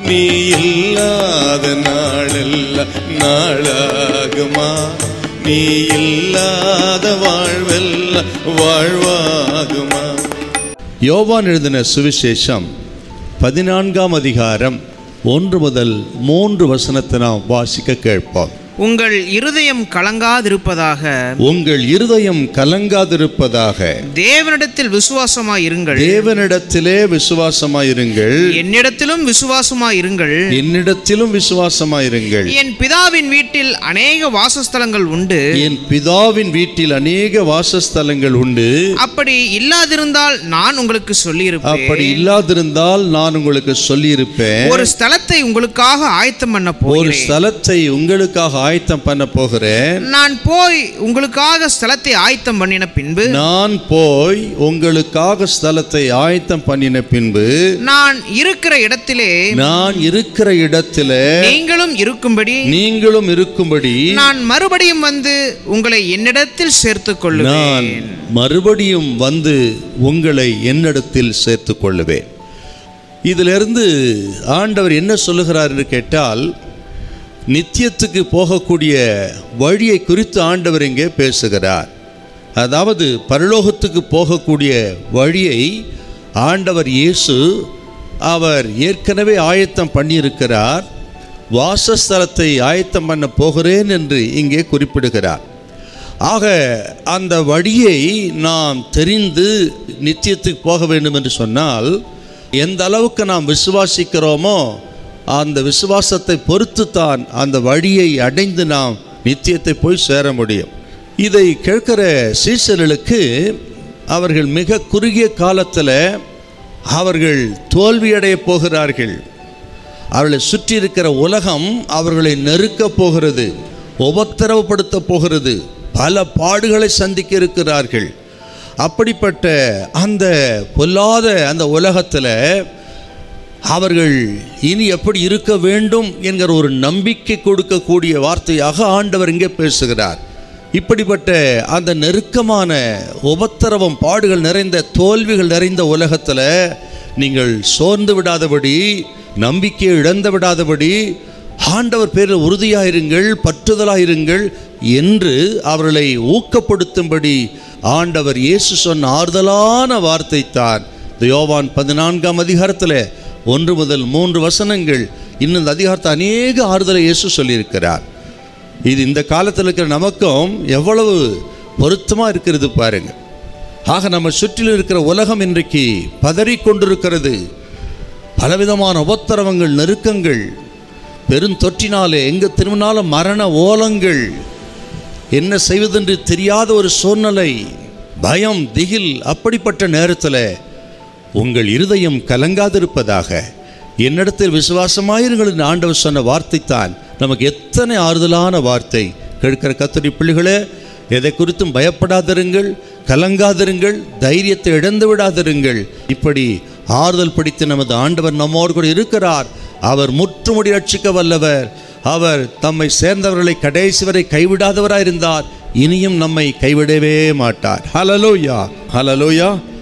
நீ இல்லாத நாளெல்லாம் நாளாகுமா நீ இல்லாத வாழ்வெல்லாம் வாழ்வாகுமா யோவான் எழுதின சுவிசேஷம் பதினான்காம் அதிகாரம் ஒன்று முதல் மூன்று வசனத்தை நாம் வாசிக்க கேட்போம் உங்கள் இருதயம் கலங்காதிருப்பதாக உங்கள் இருதயம் கலங்காதிருப்பதாக தேவனிடத்தில் விசுவாசமாய் இருங்கள் தேவனிடத்திலே விசுவாசமாயிருங்கள் என்னிடத்திலும் விசுவாசமாய் இருங்கள் என்னிடத்திலும் விசுவாசமாயிருங்கள் என் பிதாவின் வீட்டில் அநேக வாசஸ்தலங்கள் உண்டு என் பிதாவின் வீட்டில் அநேக வாசஸ்தலங்கள் உண்டு அப்படி இல்லாதிருந்தால் நான் உங்களுக்கு அப்படி சொல்லியிருப்பேன் இல்லாதிருந்தால் நான் உங்களுக்கு சொல்லியிருப்பேன் ஒரு ஸ்தலத்தை உங்களுக்காக ஆயத்தம் பண்ண ஒரு போகிறேன் ஸ்தலத்தை உங்களுக்காக ஆயத்தம் பண்ண போகிறேன் நான் போய் உங்களுக்காக ஸ்தலத்தை ஆயத்தம் பண்ணின பின்பு நான் போய் உங்களுக்காக ஸ்தலத்தை ஆயத்தம் பண்ணின பின்பு நான் இருக்கிற இடத்திலே நான் இருக்கிற இடத்துல நீங்களும் இருக்கும்படி நீங்களும் இருக்கும்படி நான் மறுபடியும் வந்து உங்களை என்னிடத்தில் சேர்த்துக் நான் கொள்ளுவேன் மறுபடியும் வந்து உங்களை என்னிடத்தில் சேர்த்துக் கொள்ளுவேன் இதிலிருந்து ஆண்டவர் என்ன சொல்லுகிறார் என்று கேட்டால் நித்தியத்துக்கு போகக்கூடிய வழியை குறித்து ஆண்டவர் இங்கே பேசுகிறார் அதாவது பரலோகத்துக்கு போகக்கூடிய வழியை ஆண்டவர் இயேசு அவர் ஏற்கனவே ஆயத்தம் பண்ணியிருக்கிறார் வாசஸ்தலத்தை ஆயத்தம் பண்ண போகிறேன் என்று இங்கே குறிப்பிடுகிறார் ஆக அந்த வழியை நாம் தெரிந்து நித்தியத்துக்கு போக வேண்டும் என்று சொன்னால் எந்த அளவுக்கு நாம் விசுவாசிக்கிறோமோ அந்த விசுவாசத்தை பொறுத்து தான் அந்த வழியை அடைந்து நாம் நித்தியத்தை போய் சேர முடியும் இதை கேட்கிற சீசர்களுக்கு அவர்கள் மிக குறுகிய காலத்தில் அவர்கள் தோல்வியடைய போகிறார்கள் அவர்களை சுற்றி இருக்கிற உலகம் அவர்களை நெருக்கப் போகிறது உபத்திரவப்படுத்த போகிறது பல பாடுகளை சந்திக்க இருக்கிறார்கள் அப்படிப்பட்ட அந்த பொல்லாத அந்த உலகத்தில் அவர்கள் இனி எப்படி இருக்க வேண்டும் என்கிற ஒரு நம்பிக்கை கொடுக்கக்கூடிய வார்த்தையாக ஆண்டவர் இங்கே பேசுகிறார் இப்படிப்பட்ட அந்த நெருக்கமான உபத்திரவம் பாடுகள் நிறைந்த தோல்விகள் நிறைந்த உலகத்தில் நீங்கள் சோர்ந்து விடாதபடி நம்பிக்கையை இழந்து விடாதபடி ஆண்டவர் பேரில் உறுதியாயிருங்கள் பற்றுதலாயிருங்கள் என்று அவர்களை ஊக்கப்படுத்தும்படி ஆண்டவர் இயேசு சொன்ன ஆறுதலான வார்த்தை தான் இந்த யோவான் பதினான்காம் அதிகாரத்தில் ஒன்று முதல் மூன்று வசனங்கள் இன்னும் இந்த அதிகாரத்தை அநேக ஆறுதலை இயேசு சொல்லியிருக்கிறார் இது இந்த காலத்தில் இருக்கிற நமக்கும் எவ்வளவு பொருத்தமாக இருக்கிறது பாருங்க ஆக நம்ம சுற்றிலும் இருக்கிற உலகம் இன்றைக்கு பதறிக் கொண்டிருக்கிறது பலவிதமான உபத்திரவங்கள் நெருக்கங்கள் பெருந்தொற்றினாலே எங்கே திரும்பினாலும் மரண ஓலங்கள் என்ன செய்வதென்று தெரியாத ஒரு சூழ்நிலை பயம் திகில் அப்படிப்பட்ட நேரத்தில் உங்கள் இருதயம் கலங்காதிருப்பதாக என்னிடத்தில் விசுவாசமாயிருங்கள் என்று ஆண்டவர் சொன்ன வார்த்தை தான் நமக்கு எத்தனை ஆறுதலான வார்த்தை கேட்கிற கத்தரி பிள்ளைகளே எதை குறித்தும் பயப்படாதிருங்கள் கலங்காதிருங்கள் தைரியத்தை இழந்து விடாதிருங்கள் இப்படி ஆறுதல் படித்து நமது ஆண்டவர் நம்மோடு கூட இருக்கிறார் அவர் முற்றுமுடி ரட்சிக்க வல்லவர் அவர் தம்மை சேர்ந்தவர்களை கடைசி வரை கைவிடாதவராயிருந்தார் இனியும் நம்மை கைவிடவே மாட்டார் ஹலலோயா ஹலலோயா